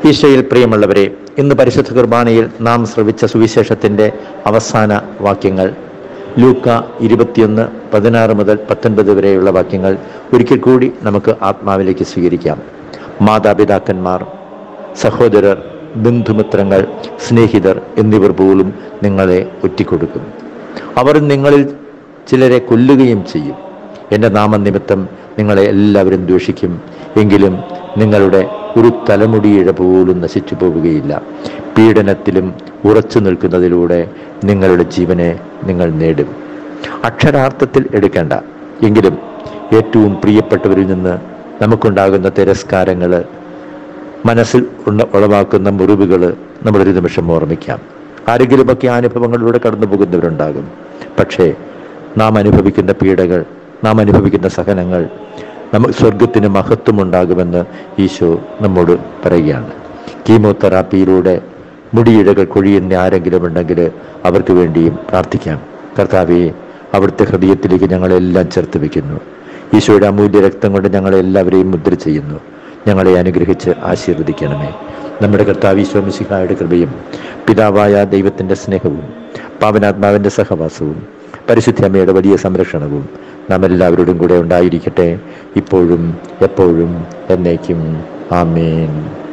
ഈശോയിൽ പ്രിയമുള്ളവരെ ഇന്ന് പരിശുദ്ധ കുർബാനയിൽ നാം ശ്രവിച്ച സുവിശേഷത്തിന്റെ അവസാന വാക്യങ്ങൾ ലൂക്ക ഇരുപത്തിയൊന്ന് പതിനാറ് മുതൽ പത്തൊൻപത് വരെയുള്ള വാക്യങ്ങൾ ഒരിക്കൽ കൂടി നമുക്ക് ആത്മാവിലേക്ക് സ്വീകരിക്കാം മാതാപിതാക്കന്മാർ സഹോദരർ ബന്ധുമിത്രങ്ങൾ സ്നേഹിതർ എന്നിവർ പോലും നിങ്ങളെ ഒറ്റിക്കൊടുക്കും അവർ നിങ്ങളിൽ ചിലരെ കൊല്ലുകയും ചെയ്യും എൻ്റെ നാമനിമിത്തം നിങ്ങളെ എല്ലാവരും ദ്വേഷിക്കും എങ്കിലും നിങ്ങളുടെ ഒരു തലമുടിയിഴ പോലും നശിച്ചു പോവുകയില്ല പീഡനത്തിലും ഉറച്ചു നിൽക്കുന്നതിലൂടെ നിങ്ങളുടെ ജീവനെ നിങ്ങൾ നേടും അക്ഷരാർത്ഥത്തിൽ എടുക്കേണ്ട എങ്കിലും ഏറ്റവും പ്രിയപ്പെട്ടവരിൽ നിന്ന് നമുക്കുണ്ടാകുന്ന തിരസ്കാരങ്ങൾ മനസ്സിൽ ഉണ്ട ഉളവാക്കുന്ന മുറിവുകൾ നമ്മളൊരു നിമിഷം ഓർമ്മിക്കാം ആരെങ്കിലുമൊക്കെ ആ അനുഭവങ്ങളിലൂടെ കടന്നു പോകുന്നവരുണ്ടാകും പക്ഷേ നാം അനുഭവിക്കുന്ന പീഡകൾ നാം അനുഭവിക്കുന്ന സഹനങ്ങൾ നമുക്ക് സ്വർഗത്തിന് മഹത്വം ഉണ്ടാകുമെന്ന് ഈശോ നമ്മോട് പറയുകയാണ് കീമോതെറാപ്പിയിലൂടെ മുടിയിഴകൾ കൊഴിയുന്ന ആരെങ്കിലും ഉണ്ടെങ്കിൽ അവർക്ക് വേണ്ടിയും പ്രാർത്ഥിക്കാം കർത്താവെ അവിടുത്തെ ഹൃദയത്തിലേക്ക് ഞങ്ങളെല്ലാം ചേർത്ത് വെക്കുന്നു ഈശോയുടെ അമൂല്യ രക്തം കൊണ്ട് ഞങ്ങളെല്ലാവരെയും മുദ്ര ചെയ്യുന്നു ഞങ്ങളെ അനുഗ്രഹിച്ച് ആശീർവദിക്കണമേ നമ്മുടെ കർത്താവ് ഈശോ മിശിഹായുടെ കൃപയും പിതാവായ ദൈവത്തിൻ്റെ സ്നേഹവും പാവനാത്മാവിൻ്റെ സഹവാസവും പരിശുദ്ധ അമ്മയുടെ വലിയ സംരക്ഷണവും നാം എല്ലാവരോടും കൂടെ ഉണ്ടായിരിക്കട്ടെ ഇപ്പോഴും എപ്പോഴും എന്നേക്കും ആമേൻ